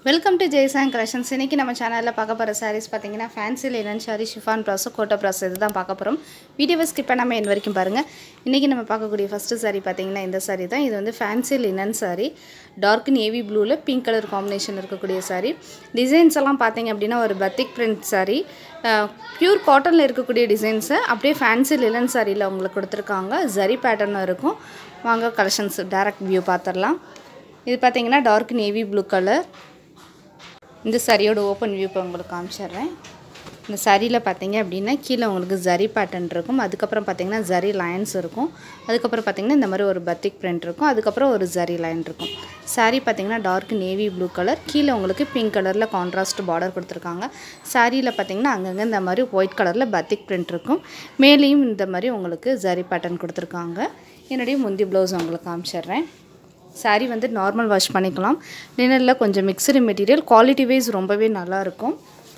welcome to ஜெய்சாங் collections இன்றைக்கி நம்ம சேனலில் பார்க்க போகிற சாரீஸ் பார்த்தீங்கன்னா fancy linen sari chiffon brasso Kota ப்ராஸ் இது தான் பார்க்க போகிறோம் வீடியோவை ஸ்கிப் பண்ணாமல் என் வரைக்கும் பாருங்கள் இன்றைக்கி நம்ம பார்க்கக்கூடிய ஃபஸ்ட்டு சாரி பார்த்தீங்கன்னா இந்த சாரி தான் இது வந்து fancy linen sari dark navy ப்ளூவில் பிங்க் கலர் காம்பினேஷன் இருக்கக்கூடிய சாரி டிசைன்ஸ் எல்லாம் பார்த்தீங்க அப்படின்னா ஒரு பத்திக் பிரிண்ட் சாரி பியூர் காட்டனில் இருக்கக்கூடிய டிசைன்ஸை அப்படியே ஃபேன்சி லினன் சாரியில் உங்களுக்கு கொடுத்துருக்காங்க ஜரி பேட்டர்னும் இருக்கும் வாங்க கலெக்ஷன்ஸ் டேரக்ட் வியூ பார்த்துடலாம் இது பார்த்தீங்கன்னா டார்க் நேவி ப்ளூ கலர் இந்த சாரியோட ஓப்பன் வியூ இப்போ உங்களுக்கு காமிச்சிடுறேன் இந்த சாரியில் பார்த்தீங்க அப்படின்னா கீழே உங்களுக்கு ஜரி பேட்டர்ன் இருக்கும் அதுக்கப்புறம் பார்த்தீங்கன்னா ஜரி லைன்ஸ் இருக்கும் அதுக்கப்புறம் பார்த்தீங்கன்னா இந்த மாதிரி ஒரு பத்திக் பிரிண்ட் இருக்கும் அதுக்கப்புறம் ஒரு ஜரி லைன் இருக்கும் சாரீ பார்த்தீங்கன்னா டார்க் நேவி ப்ளூ கலர் கீழே உங்களுக்கு பிங்க் கலரில் கான்ட்ராஸ்ட் பார்டர் கொடுத்துருக்காங்க சாரியில் பார்த்தீங்கன்னா அங்கங்கே இந்த மாதிரி ஒயிட் கலரில் பத்திக் பிரிண்ட் இருக்கும் மேலேயும் இந்த மாதிரி உங்களுக்கு ஜரி பேட்டர்ன் கொடுத்துருக்காங்க என்னுடைய முந்தி ப்ளவுஸ் உங்களுக்கு காமிச்சிடுறேன் சாரீ வந்து நார்மல் வாஷ் பண்ணிக்கலாம் லினனில் கொஞ்சம் மிக்சடு மெட்டீரியல் குவாலிட்டி வைஸ் ரொம்பவே நல்லாயிருக்கும்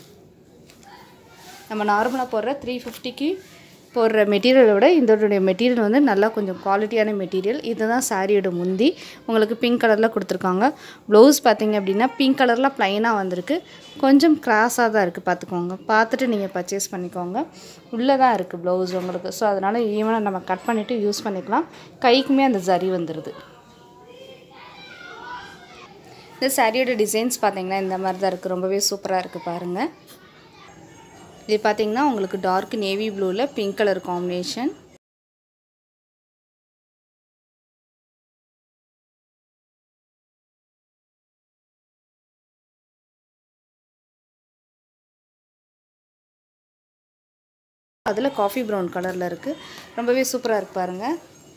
நம்ம நார்மலாக போடுற த்ரீ ஃபிஃப்டிக்கு போடுற மெட்டீரியலை விட இதோடைய மெட்டீரியல் வந்து நல்லா கொஞ்சம் குவாலிட்டியான மெட்டீரியல் இதுதான் சாரியோட முந்தி உங்களுக்கு பிங்க் கலரில் கொடுத்துருக்காங்க ப்ளவுஸ் பார்த்தீங்க அப்படின்னா பிங்க் கலரில் ப்ளைனாக வந்திருக்கு கொஞ்சம் கிராஸாக தான் இருக்குது பார்த்துக்கோங்க பார்த்துட்டு நீங்கள் பர்ச்சேஸ் பண்ணிக்கோங்க உள்ளே தான் இருக்குது ப்ளவுஸ் உங்களுக்கு ஸோ அதனால் ஈவனாக நம்ம கட் பண்ணிவிட்டு யூஸ் பண்ணிக்கலாம் கைக்குமே அந்த ஜரி வந்துடுது இந்த சாரியோட டிசைன்ஸ் பார்த்தீங்கன்னா இந்த மாதிரி தான் இருக்குது ரொம்பவே சூப்பராக இருக்குது பாருங்கள் இது பார்த்தீங்கன்னா உங்களுக்கு டார்க் நேவி ப்ளூவில் பிங்க் கலர் காம்பினேஷன் அதில் காஃபி ப்ரௌன் கலரில் இருக்குது ரொம்பவே சூப்பராக இருக்கு பாருங்கள்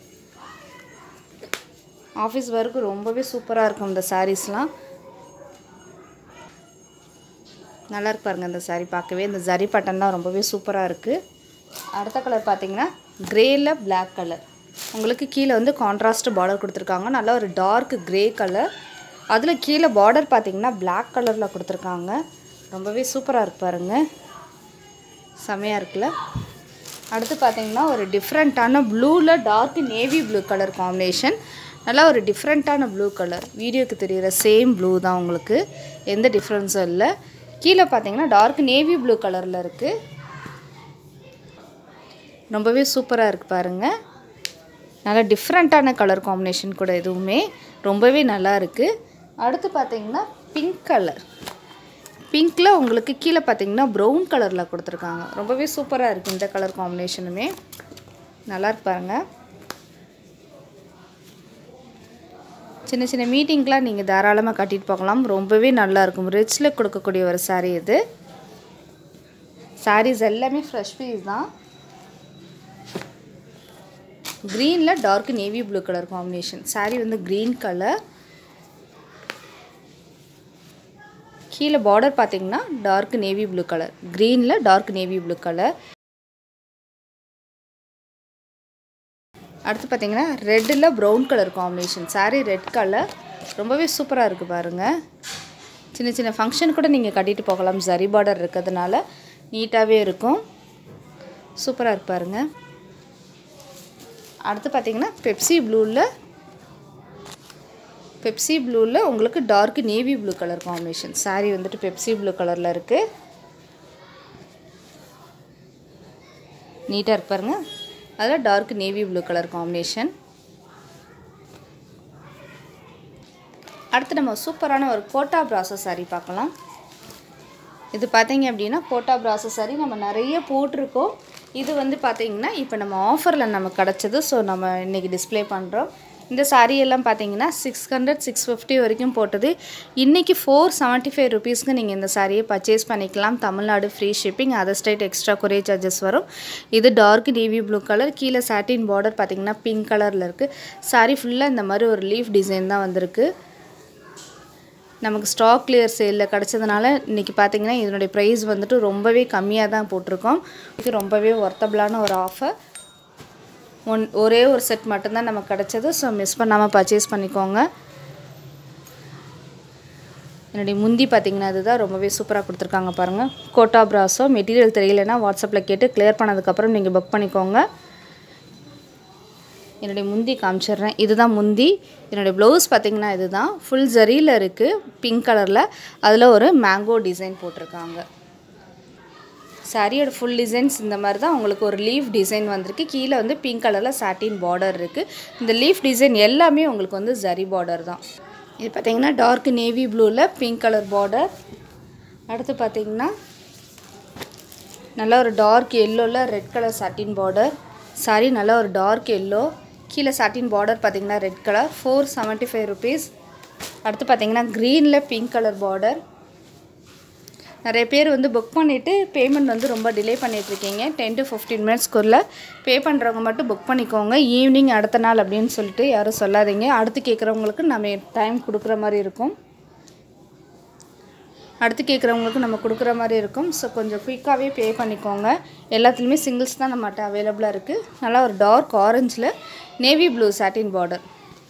ஆஃபீஸ் ஒர்க்கு ரொம்பவே சூப்பராக இருக்கும் இந்த சாரீஸ்லாம் நல்லா இருக்கு பாருங்கள் இந்த சாரீ பார்க்கவே இந்த ஜரி பட்டன்லாம் ரொம்பவே சூப்பராக இருக்குது அடுத்த கலர் பார்த்தீங்கன்னா க்ரேயில் பிளாக் கலர் உங்களுக்கு கீழே வந்து கான்ட்ராஸ்ட் பார்டர் கொடுத்துருக்காங்க நல்லா ஒரு டார்க் க்ரே கலர் அதில் கீழே பார்டர் பார்த்தீங்கன்னா பிளாக் கலரில் கொடுத்துருக்காங்க ரொம்பவே சூப்பராக இருக்கு பாருங்கள் செமையாக இருக்குல்ல அடுத்து பார்த்தீங்கன்னா ஒரு டிஃப்ரெண்ட்டான ப்ளூவில் dark navy blue colour combination நல்லா ஒரு டிஃப்ரெண்ட்டான ப்ளூ கலர் வீடியோக்கு தெரிகிற சேம் ப்ளூ தான் உங்களுக்கு எந்த டிஃப்ரென்ஸும் இல்லை கீழே பார்த்தீங்கன்னா டார்க் நேவி ப்ளூ கலரில் இருக்குது ரொம்பவே சூப்பராக இருக்குது பாருங்கள் நல்லா டிஃப்ரெண்ட்டான கலர் காம்பினேஷன் கூட எதுவுமே ரொம்பவே நல்லா இருக்குது அடுத்து பார்த்தீங்கன்னா பிங்க் கலர் பிங்க்கில் உங்களுக்கு கீழே பார்த்தீங்கன்னா ப்ரௌன் கலரில் கொடுத்துருக்காங்க ரொம்பவே சூப்பராக இருக்குது இந்த கலர் காம்பினேஷனுமே நல்லா இருக்கு பாருங்கள் சின்ன சின்ன மீட்டிங்க்கெலாம் நீங்கள் தாராளமாக கட்டிட்டு போகலாம் ரொம்பவே நல்லாயிருக்கும் ரிச்சில் கொடுக்கக்கூடிய ஒரு சாரீ இது சாரீஸ் எல்லாமே ஃப்ரெஷ் பீஸ் தான் க்ரீனில் dark navy blue colour combination sari வந்து க்ரீன் கலர் கீழே பார்டர் பார்த்தீங்கன்னா டார்க் நேவி ப்ளூ கலர் க்ரீனில் டார்க் நேவி ப்ளூ கலர் அடுத்து பார்த்தீங்கன்னா ரெட்டில் brown colour combination sari red colour ரொம்பவே சூப்பராக இருக்குது பாருங்கள் சின்ன சின்ன ஃபங்க்ஷன் கூட நீங்கள் கட்டிட்டு போகலாம் ஜரி பார்டர் இருக்கிறதுனால நீட்டாகவே இருக்கும் சூப்பராக இருக்கு பாருங்கள் அடுத்து பார்த்தீங்கன்னா பெப்சி ப்ளூவில் பெப்சி ப்ளூவில் உங்களுக்கு dark navy blue colour combination sari வந்துட்டு பெப்சி ப்ளூ கலரில் இருக்குது நீட்டாக இருப்பாருங்க அதில் dark navy blue colour combination அடுத்து நம்ம சூப்பரான ஒரு கோட்டா ப்ராசோ சாரீ பார்க்கலாம் இது பார்த்தீங்க அப்படின்னா கோட்டா ப்ராசோ சாரீ நம்ம நிறைய போட்டிருக்கோம் இது வந்து பார்த்தீங்கன்னா இப்போ நம்ம ஆஃபரில் நமக்கு கிடச்சது ஸோ நம்ம இன்றைக்கி டிஸ்பிளே பண்ணுறோம் இந்த சாரீ எல்லாம் பார்த்தீங்கன்னா சிக்ஸ் ஹண்ட்ரட் சிக்ஸ் ஃபிஃப்டி வரைக்கும் போட்டது இன்றைக்கி ஃபோர் செவன்ட்டி ஃபைவ் ருபீஸ்க்கு நீங்கள் இந்த சாரியை பர்ச்சேஸ் பண்ணிக்கலாம் Tamil Nadu free shipping other state extra courier charges வரும் இது டார்க் நேவி ப்ளூ கலர் கீழே சாட்டின் பார்டர் பார்த்தீங்கன்னா பிங்க் கலரில் இருக்குது சாரீ ஃபுல்லாக இந்த மாதிரி ஒரு லீஃப் டிசைன் தான் வந்திருக்கு நமக்கு ஸ்டாக் கிளியர் சேலில் கிடச்சதுனால இன்றைக்கி பார்த்தீங்கன்னா இதனுடைய ப்ரைஸ் வந்துட்டு ரொம்பவே கம்மியாக தான் போட்டிருக்கோம் இது ரொம்பவே ஒர்த்தபிளான ஒரு ஆஃபர் ஒன் ஒரே ஒரு செட் மட்டும்தான் நமக்கு கிடச்சது ஸோ மிஸ் பண்ணாமல் பர்ச்சேஸ் பண்ணிக்கோங்க என்னுடைய முந்தி பார்த்திங்கன்னா அதுதான் ரொம்பவே சூப்பராக கொடுத்துருக்காங்க பாருங்கள் கோட்டா ப்ராஸோ மெட்டீரியல் தெரியலனா வாட்ஸ்அப்பில் கேட்டு கிளியர் பண்ணதுக்கப்புறம் நீங்கள் புக் பண்ணிக்கோங்க என்னுடைய முந்தி காமிச்சிடுறேன் இதுதான் முந்தி என்னுடைய ப்ளவுஸ் பார்த்திங்கன்னா இதுதான் ஃபுல் ஜரியில் இருக்குது பிங்க் கலரில் அதில் ஒரு மேங்கோ டிசைன் போட்டிருக்காங்க சாரியோட ஃபுல் டிசைன்ஸ் இந்த மாதிரி தான் உங்களுக்கு ஒரு லீஃப் டிசைன் வந்திருக்கு கீழே வந்து பிங்க் கலரில் சாட்டின் பார்டர் இருக்குது இந்த லீஃப் டிசைன் எல்லாமே உங்களுக்கு வந்து ஜரி பார்டர் தான் இது பார்த்திங்கன்னா டார்க் நேவி ப்ளூவில் பிங்க் கலர் பார்டர் அடுத்து பார்த்திங்கன்னா நல்லா ஒரு டார்க் எல்லோவில் red colour satin border sari நல்லா ஒரு டார்க் எல்லோ கீழே சாட்டின் பார்டர் பார்த்திங்கன்னா red colour four seventy five rupees அடுத்து பார்த்திங்கன்னா க்ரீனில் பிங்க் கலர் பார்டர் நிறைய பேர் வந்து புக் பண்ணிவிட்டு பேமெண்ட் வந்து ரொம்ப டிலே பண்ணிகிட்ருக்கீங்க டென் டு ஃபிஃப்டீன் மினிட்ஸ்க்குள்ளே பே பண்ணுறவங்க மட்டும் புக் பண்ணிக்கோங்க ஈவினிங் அடுத்த நாள் அப்படின்னு சொல்லிட்டு யாரும் சொல்லாதீங்க அடுத்து கேட்குறவங்களுக்கு நம்ம டைம் கொடுக்குற மாதிரி இருக்கும் அடுத்து கேட்குறவங்களுக்கு நம்ம கொடுக்குற மாதிரி இருக்கும் ஸோ கொஞ்சம் குயிக்காகவே பே பண்ணிக்கோங்க எல்லாத்துலேயுமே சிங்கிள்ஸ் தான் நம்மகிட்ட அவைலபிளாக இருக்குது நல்லா ஒரு டார்க் ஆரஞ்சில் நேவி ப்ளூ சாட்டின் பார்டர்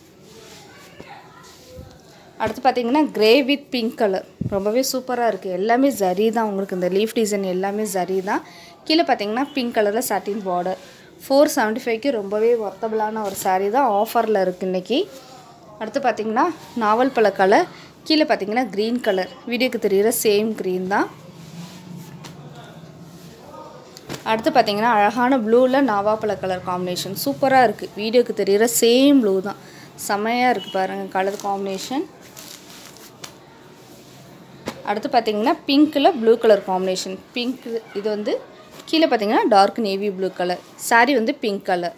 அடுத்து பார்த்தீங்கன்னா கிரே வித் பிங்க் கலர் ரொம்பவே சூப்பராக இருக்குது எல்லாமே ஜரி தான் உங்களுக்கு இந்த லீஃப் டிசைன் எல்லாமே ஜரி தான் கீழே பார்த்தீங்கன்னா பிங்க் கலரில் சாட்டின் பார்டர் ஃபோர் செவன்ட்டி ஃபைவ்க்கு ரொம்பவே ஒர்த்தபிளான ஒரு சாரீ தான் ஆஃபரில் இருக்குது இன்றைக்கி அடுத்து பார்த்தீங்கன்னா நாவல் பழ கலர் கீழே பார்த்தீங்கன்னா க்ரீன் கலர் வீடியோக்கு தெரிகிற சேம் க்ரீன் தான் அடுத்து பார்த்தீங்கன்னா அழகான ப்ளூவில் நாவாப்பழ கலர் காம்பினேஷன் சூப்பராக இருக்குது வீடியோக்கு தெரிகிற சேம் ப்ளூ தான் செம்மையாக இருக்குது பாருங்கள் கலர் காம்பினேஷன் அடுத்து பார்த்தீங்கன்னா பிங்க்கில் ப்ளூ கலர் காம்பினேஷன் பிங்க் இது வந்து கீழே பார்த்தீங்கன்னா dark navy blue colour sari வந்து பிங்க் கலர்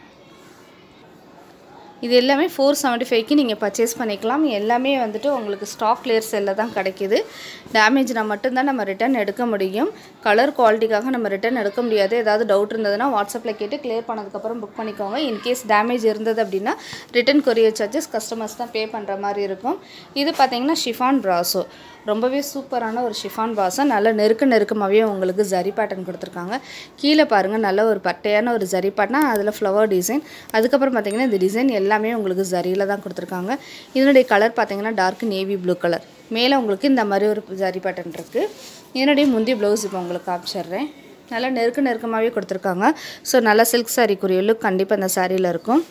இது எல்லாமே ஃபோர் செவன்ட்டி ஃபைவ்க்கு நீங்கள் பர்ச்சேஸ் பண்ணிக்கலாம் எல்லாமே வந்துட்டு உங்களுக்கு ஸ்டாக் கிளியர் செல்லில் தான் கிடைக்கிது டேமேஜ்னா மட்டும்தான் நம்ம ரிட்டர்ன் எடுக்க முடியும் கலர் குவாலிட்டிக்காக நம்ம ரிட்டர்ன் எடுக்க முடியாது ஏதாவது டவுட் இருந்ததுன்னா வாட்ஸ்அப்பில் கேட்டு கிளியர் பண்ணதுக்கப்புறம் புக் பண்ணிக்கோங்க இன்கேஸ் டேமேஜ் இருந்தது அப்படின்னா ரிட்டன் கொரியர் சார்ஜஸ் கஸ்டமர்ஸ் தான் பே பண்ணுற மாதிரி இருக்கும் இது பார்த்தீங்கன்னா ஷிஃபான் ப்ராஸோ ரொம்பவே சூப்பரான ஒரு ஷிஃபான் பாசம் நல்ல நெருக்க நெருக்கமாகவே உங்களுக்கு ஜரி பேட்டர்ன் கொடுத்துருக்காங்க கீழே பாருங்கள் நல்ல ஒரு பட்டையான ஒரு ஜரி பேட்டர்னா அதில் ஃப்ளவர் டிசைன் அதுக்கப்புறம் பார்த்தீங்கன்னா இந்த டிசைன் எல்லாமே உங்களுக்கு ஜரியில் தான் கொடுத்துருக்காங்க இதனுடைய கலர் பார்த்தீங்கன்னா டார்க் நேவி ப்ளூ கலர் மேலே உங்களுக்கு இந்த மாதிரி ஒரு ஜரி பேட்டர்ன் இருக்குது இதனுடைய முந்தி ப்ளவுஸ் இப்போ உங்களுக்கு காமிச்சிடுறேன் நல்லா நெருக்க நெருக்கமாகவே கொடுத்துருக்காங்க ஸோ நல்லா சில்க் சாரீக்குரிய லுக் கண்டிப்பாக இந்த சாரியில் இருக்கும்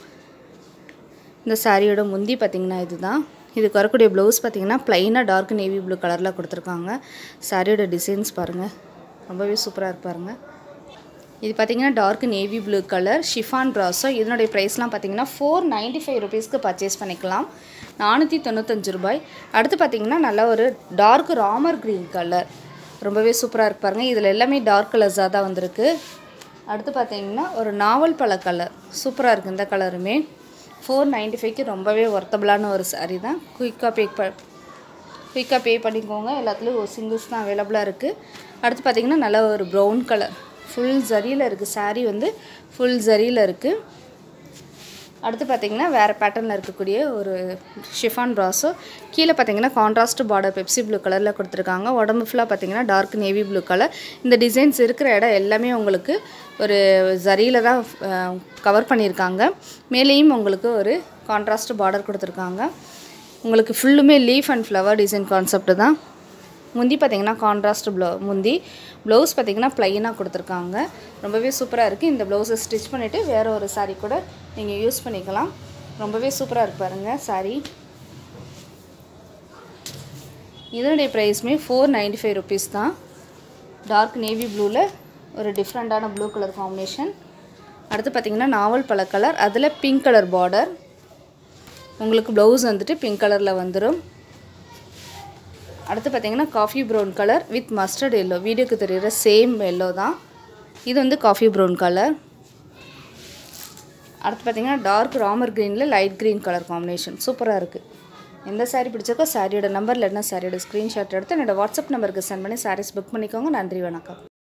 இந்த சாரியோட முந்தி பார்த்திங்கன்னா இதுதான் இதுக்கு வரக்கூடிய ப்ளவுஸ் பார்த்திங்கன்னா ப்ளைனாக டார்க் நேவி ப்ளூ கலரில் கொடுத்துருக்காங்க சாரியோட டிசைன்ஸ் பாருங்கள் ரொம்பவே சூப்பராக இருக்கு பாருங்கள் இது பார்த்திங்கன்னா dark navy blue colour chiffon brasso இதனுடைய ப்ரைஸ்லாம் பார்த்திங்கன்னா ஃபோர் நைன்ட்டி ஃபைவ் ருபீஸ்க்கு பர்ச்சேஸ் பண்ணிக்கலாம் நானூற்றி தொண்ணூத்தஞ்சு ரூபாய் அடுத்து பார்த்திங்கன்னா நல்ல ஒரு டார்க் ராமர் க்ரீன் கலர் ரொம்பவே சூப்பராக இருக்கு பாருங்கள் இதில் எல்லாமே டார்க் கலர்ஸாக தான் வந்திருக்கு அடுத்து பார்த்திங்கன்னா ஒரு நாவல் பழ கலர் சூப்பராக இருக்குது இந்த கலருமே ஃபோர் நைன்ட்டி ஃபைவ்க்கு ரொம்பவே ஒர்த்தபிளான ஒரு சாரீ தான் குயிக்காக பே ப குயிக்காக பே பண்ணிக்கோங்க எல்லாத்துலேயும் ஒரு சிங்கிள்ஸ் தான் அவைலபிளாக இருக்குது அடுத்து பார்த்திங்கன்னா நல்ல ஒரு ப்ரௌன் கலர் ஃபுல் ஜரியில் இருக்குது சாரீ வந்து ஃபுல் ஜரியில் இருக்குது அடுத்து பார்த்திங்கன்னா வேறு பேட்டர்னில் இருக்கக்கூடிய ஒரு ஷிஃபான் ப்ராஸோ கீழே பார்த்தீங்கன்னா கான்ட்ராஸ்ட் பார்டர் பெப்சி ப்ளூ கலரில் கொடுத்துருக்காங்க உடம்பு ஃபுல்லாக பார்த்தீங்கன்னா டார்க் நேவி ப்ளூ கலர் இந்த டிசைன்ஸ் இருக்கிற இடம் எல்லாமே உங்களுக்கு ஒரு ஜரியில் தான் கவர் பண்ணியிருக்காங்க மேலேயும் உங்களுக்கு ஒரு கான்ட்ராஸ்ட் பார்டர் கொடுத்துருக்காங்க உங்களுக்கு ஃபுல்லுமே leaf and flower design concept தான் முந்தி பார்த்தீங்கன்னா கான்ட்ராஸ்ட் ப்ளவு முந்தி ப்ளவுஸ் பார்த்தீங்கன்னா ப்ளைனாக கொடுத்துருக்காங்க ரொம்பவே சூப்பராக இருக்குது இந்த ப்ளவுஸை ஸ்டிச் பண்ணிவிட்டு வேறு ஒரு சாரீ கூட நீங்கள் யூஸ் பண்ணிக்கலாம் ரொம்பவே சூப்பராக இருக்கு பாருங்கள் சாரீ இதனுடைய ப்ரைஸுமே ஃபோர் நைன்ட்டி ஃபைவ் ருபீஸ் தான் டார்க் நேவி ப்ளூவில் ஒரு டிஃப்ரெண்ட்டான ப்ளூ கலர் காம்பினேஷன் அடுத்து பார்த்திங்கன்னா நாவல் பழ கலர் அதில் பிங்க் கலர் பார்டர் உங்களுக்கு ப்ளவுஸ் வந்துட்டு பிங்க் கலரில் வந்துடும் அடுத்து பார்த்தீங்கன்னா coffee brown colour with mustard yellow வீடியோக்கு தெரிகிற சேம் எல்லோ தான் இது வந்து காஃபி ப்ரௌன் கலர் அடுத்து பார்த்தீங்கன்னா டார்க் ராமர் க்ரீனில் லைட் க்ரீன் கலர் காம்பினேஷன் சூப்பராக இருக்குது எந்த சாரீ பிடிச்சிருக்கோ சாரியோட நம்பர் இல்லைன்னா சாரியோட ஸ்க்ரீன்ஷாட் எடுத்து என்னோடய வாட்ஸ்அப் நம்பருக்கு சென்ட் பண்ணி சாரீஸ் புக் பண்ணிக்கோங்க நன்றி வணக்கம்